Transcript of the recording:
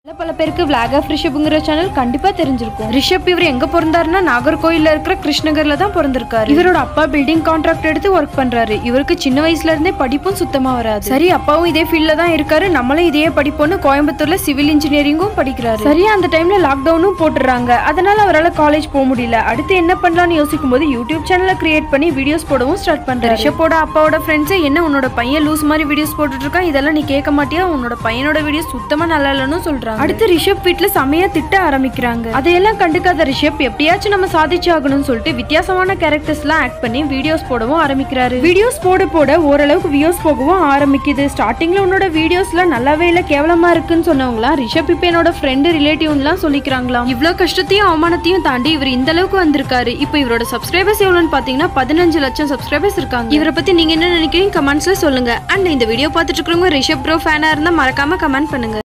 பல பேருக்கு vlog of ரிஷப்ங்கிற channel கண்டிப்பா தெரிஞ்சிருக்கும் ரிஷப் இவர் எங்க பிறந்தாருன்னா நாகர்கோயில்ல இருக்கிற கிருஷ்ணகர்ல தான் பிறந்திருக்காரு இவரோட அப்பா பில்டிங் கான்ட்ராக்ட் எடுத்து ஒர்க் பண்றாரு இவருக்கு சின்ன வயசுல இருந்தே படிப்பும் சுத்தமா வராது சரி அப்பாவும் இதே ஃபீல்ட்ல தான் இருக்காரு நம்மளும் இதையே படிப்போம்னு கோயம்புத்தூர்ல சிவில் இன்ஜினியரிங்கும் படிக்கிறாரு சரியா அந்த டைம்ல லாக்டவுனும் போட்டுறாங்க அதனால அவரால் காலேஜ் போக முடியல அடுத்து என்ன பண்ணலாம்னு யோசிக்கும் போது யூடியூப் சேனலை கிரியேட் பண்ணி வீடியோஸ் போடவும் ஸ்டார்ட் பண்றாரு ரிஷப்போட அப்பாவோட ஃப்ரெண்ட்ஸ் என்ன உன்னோட பையன் லூஸ் மாதிரி வீடியோஸ் போட்டுட்டு இருக்கான் இதெல்லாம் நீ கேட்க மாட்டியா உன்னோட பையனோட வீடியோஸ் சுத்தமா நல்லா இல்லைன்னு சொல்றாங்க அடுத்து ரிஷப் வீட்ல செமையா திட்ட ஆரம்பிக்கிறாங்க அதையெல்லாம் கண்டுக்காத ரிஷப் எப்படியாச்சும் நம்ம சாதிச்சு ஆகணும்னு சொல்லிட்டு வித்தியாசமான கேரக்டர்ஸ் எல்லாம் ஆக்ட் பண்ணி வீடியோஸ் போடவும் ஆரம்பிக்கிறாரு வீடியோஸ் போட போட ஓரளவுக்கு வியூஸ் போகவும் ஆரம்பிக்குது ஸ்டார்டிங்ல உன்னோட வீடியோஸ்லாம் நல்லாவே இல்ல கேவலமா இருக்குன்னு சொன்னவங்களாம் ரிஷப் இப்ப என்னோட ஃப்ரெண்டு ரிலேட்டிவ்லாம் சொல்லிக்கிறாங்களாம் இவ்வளவு கஷ்டத்தையும் அவமானத்தையும் தாண்டி இவர் இந்த அளவுக்கு வந்திருக்காரு இப்போ இவரோட சப்ஸ்கிரைபர்ஸ் எவ்வளோன்னு பாத்தீங்கன்னா பதினஞ்சு லட்சம் சப்ஸ்கிரைபர்ஸ் இருக்காங்க இவரை பத்தி நீங்க என்ன நினைக்கிறீங்க கமெண்ட்ஸ்ல சொல்லுங்க அண்ட் இந்த வீடியோ பார்த்துட்டு இருக்கிறவங்க ரிஷப் ப்ரோ ஃபேனா இருந்தா மறக்காம கமெண்ட் பண்ணுங்க